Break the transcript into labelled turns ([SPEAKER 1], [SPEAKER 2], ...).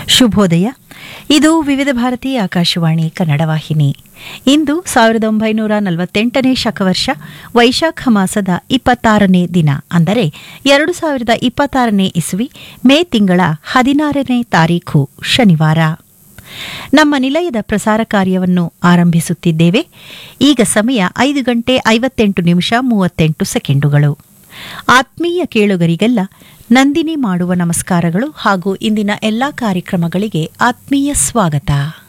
[SPEAKER 1] ಶುಭೋದಯ ಇದು ವಿವಿಧ ಭಾರತಿ ಆಕಾಶವಾಣಿ ಕನ್ನಡ ವಾಹಿನಿ ಇಂದು ಸಾವಿರದ ಒಂಬೈನೂರ ನಲವತ್ತೆಂಟನೇ ಶಕವರ್ಷ ವೈಶಾಖ ಮಾಸದ ಇಪ್ಪತ್ತಾರನೇ ದಿನ ಅಂದರೆ ಎರಡು ಸಾವಿರದ ಇಪ್ಪತ್ತಾರನೇ ಇಸ್ವಿ ಮೇ ತಿಂಗಳ ಹದಿನಾರನೇ ತಾರೀಖು ಶನಿವಾರ ನಮ್ಮ ನಿಲಯದ ಪ್ರಸಾರ ಕಾರ್ಯವನ್ನು ಆರಂಭಿಸುತ್ತಿದ್ದೇವೆ ಈಗ ಸಮಯ ಐದು ಗಂಟೆ ಐವತ್ತೆಂಟು ನಿಮಿಷ ಮೂವತ್ತೆಂಟು ಸೆಕೆಂಡುಗಳು ಆತ್ಮೀಯ ಕೇಳುಗರಿಗೆಲ್ಲ ನಂದಿನಿ ಮಾಡುವ ನಮಸ್ಕಾರಗಳು ಹಾಗೂ ಇಂದಿನ ಎಲ್ಲಾ ಕಾರ್ಯಕ್ರಮಗಳಿಗೆ ಆತ್ಮೀಯ ಸ್ವಾಗತ